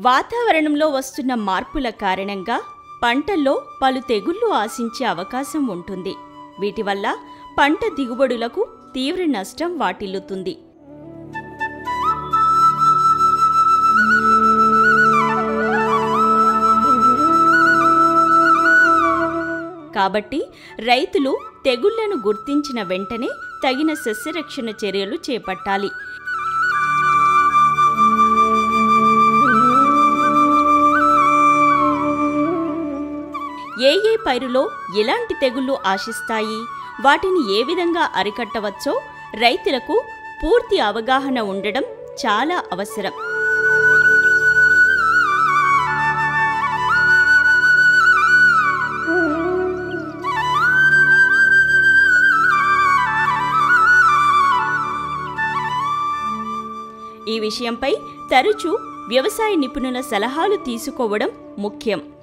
వాతావరణంలో వస్తున్న మార్పుల కారణంగా పంటల్లో పలు తెగుళ్లు ఆశించే అవకాశం ఉంటుంది వీటి వల్ల పంట దిగుబడులకు తీవ్ర నష్టం వాటిల్లుతుంది కాబట్టి రైతులు తెగుళ్లను గుర్తించిన వెంటనే తగిన సస్యరక్షణ చర్యలు చేపట్టాలి ఏ ఏ పైరులో ఎలాంటి తెగుళ్లు ఆశిస్తాయి వాటిని ఏ విధంగా అరికట్టవచ్చో రైతులకు పూర్తి అవగాహన ఉండడం చాలా అవసరం ఈ విషయంపై తరచూ వ్యవసాయ నిపుణుల సలహాలు తీసుకోవడం ముఖ్యం